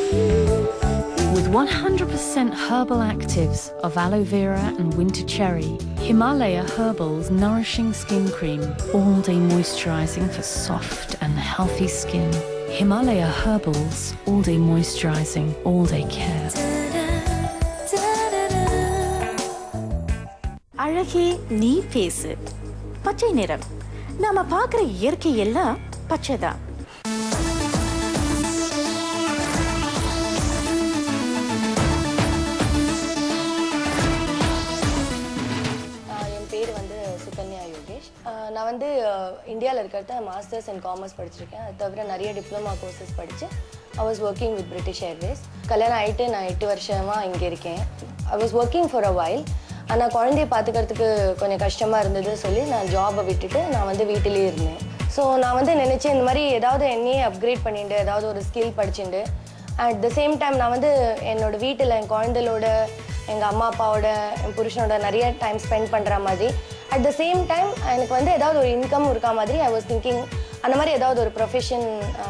With 100% herbal actives of aloe vera and winter cherry, Himalaya Herbal's nourishing skin cream, all day moisturizing for soft and healthy skin. Himalaya Herbal's all day moisturizing, all day care. அழகே நீ பேசு பச்சை நிறம் நாம பார்க்குற இயற்கை எல்லாம் பச்சைதான் ஆஹ் என் பேர் வந்து சுகன்யா யோகேஷ் ஆஹ் நான் வந்து இந்தியாவில் இருக்கிறத மாஸ்டர்ஸ் இன் காமர்ஸ் படிச்சிருக்கேன் அது தவிர நிறைய டிப்ளமா கோர்சஸ் படித்து I was working with British Airways கல்யாணம் ஆகிட்டு நான் எட்டு வருஷமாக இங்கே இருக்கேன் I was working for a while ஆனால் குழந்தைய பார்த்துக்கிறதுக்கு கொஞ்சம் கஷ்டமாக இருந்தது சொல்லி நான் ஜாபை விட்டுட்டு நான் வந்து வீட்டிலேயே இருந்தேன் ஸோ நான் வந்து நினச்சேன் இந்த மாதிரி ஏதாவது என்னையே அப்கிரேட் பண்ணிட்டு ஏதாவது ஒரு ஸ்கில் படிச்சுட்டு அட் த சேம் டைம் நான் வந்து என்னோட வீட்டில் என் குழந்தைகளோட எங்கள் அம்மா அப்பாவோட என் புருஷனோட நிறைய டைம் ஸ்பெண்ட் பண்ணுற மாதிரி அட் த சேம் டைம் எனக்கு வந்து ஏதாவது ஒரு இன்கம் இருக்கா மாதிரி ஐ வாஸ் திங்கிங் அந்த மாதிரி ஏதாவது ஒரு ப்ரொஃபஷன்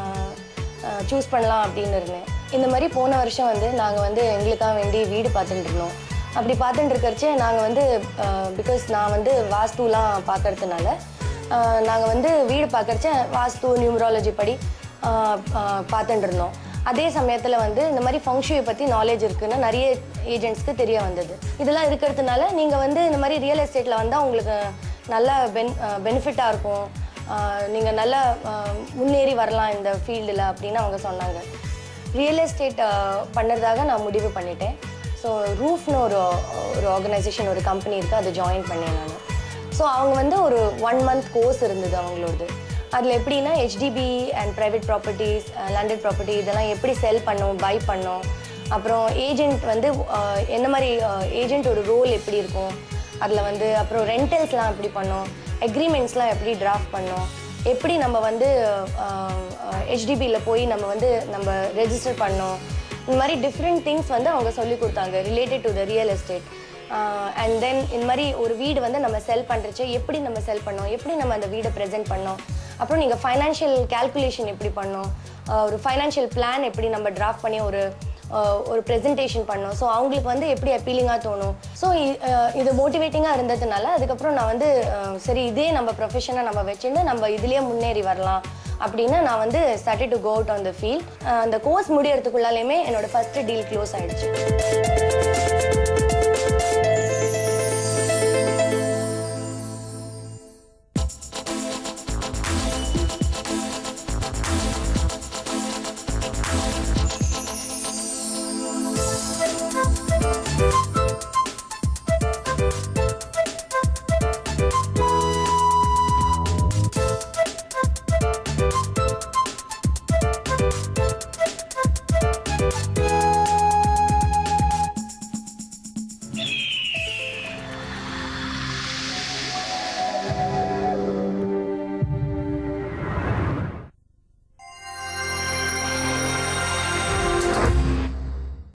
சூஸ் பண்ணலாம் அப்படின்னு இருந்தேன் இந்த மாதிரி போன வருஷம் வந்து நாங்கள் வந்து எங்களுக்காக வேண்டி வீடு பார்த்துட்டு இருந்தோம் அப்படி பார்த்துட்டு இருக்கிறச்சே நாங்கள் வந்து பிகாஸ் நான் வந்து வாஸ்துலாம் பார்க்கறதுனால நாங்கள் வந்து வீடு பார்க்கறச்ச வாஸ்து நியூமராலஜி படி பார்த்துட்டு இருந்தோம் அதே சமயத்தில் வந்து இந்த மாதிரி ஃபங்க்ஷுவை பற்றி நாலேஜ் இருக்குன்னு நிறைய ஏஜென்ட்ஸ்க்கு தெரிய வந்தது இதெல்லாம் இருக்கிறதுனால நீங்கள் வந்து இந்த மாதிரி ரியல் எஸ்டேட்டில் வந்தால் உங்களுக்கு நல்ல பென் பெனிஃபிட்டாக இருக்கும் நீங்கள் நல்லா ஆஹ், முன்னேறி வரலாம் இந்த ஃபீல்டில் அப்படின்னு அவங்க சொன்னாங்க ரியல் எஸ்டேட் பண்ணுறதாக நான் முடிவு பண்ணிட்டேன் ஸோ ரூஃப்னு ஒரு ஒரு ஆர்கனைசேஷன் ஒரு கம்பெனி இருக்குது அதை ஜாயின் பண்ணேன் நான் ஸோ அவங்க வந்து ஒரு ஒன் மந்த் கோர்ஸ் இருந்தது அவங்களோடது அதில் எப்படின்னா HDB and private properties landed property இதெல்லாம் எப்படி செல் பண்ணோம் பை பண்ணோம் அப்புறம் ஏஜென்ட் வந்து அஹ், என்ன மாதிரி ஏஜென்ட்டோட ரோல் எப்படி இருக்கும் அதில் வந்து அப்புறம் ரெண்டல்ஸ்லாம் எப்படி பண்ணோம் அக்ரிமெண்ட்ஸ்லாம் எப்படி டிராஃப்ட் பண்ணோம் எப்படி நம்ம வந்து ஹெச்டிபியில் போய் நம்ம வந்து நம்ம ரெஜிஸ்டர் பண்ணோம் இந்த மாதிரி டிஃப்ரெண்ட் திங்ஸ் வந்து அவங்க சொல்லி கொடுத்தாங்க related to the real estate and then இந்த மாதிரி ஒரு வீடு வந்து நம்ம செல் பண்ணுறச்சு எப்படி நம்ம செல் பண்ணோம் எப்படி நம்ம அந்த வீடை ப்ரெசென்ட் பண்ணோம் அப்புறம் நீங்கள் ஃபைனான்ஷியல் கால்குலேஷன் எப்படி பண்ணோம் ஆஹ் ஒரு ஃபைனான்ஷியல் பிளான் எப்படி நம்ம டிராஃப்ட் பண்ணி ஒரு ஆஹ் ஒரு ப்ரெசன்டேஷன் பண்ணோம் ஸோ அவங்களுக்கு வந்து எப்படி அப்பீலிங்காக தோணும் ஸோ இது மோட்டிவேட்டிங்காக இருந்ததுனால அதுக்கப்புறம் நான் வந்து ஆஹ் சரி இதே நம்ம ப்ரொஃபஷனை நம்ம வச்சுட்டு நம்ம இதுலேயே முன்னேறி வரலாம் அப்படின்னு நான் வந்து started to go out on the field அந்த கோர்ஸ் முடியறதுக்குள்ளாலையுமே என்னோட ஃபர்ஸ்ட் டீல் க்ளோஸ் ஆயிடுச்சு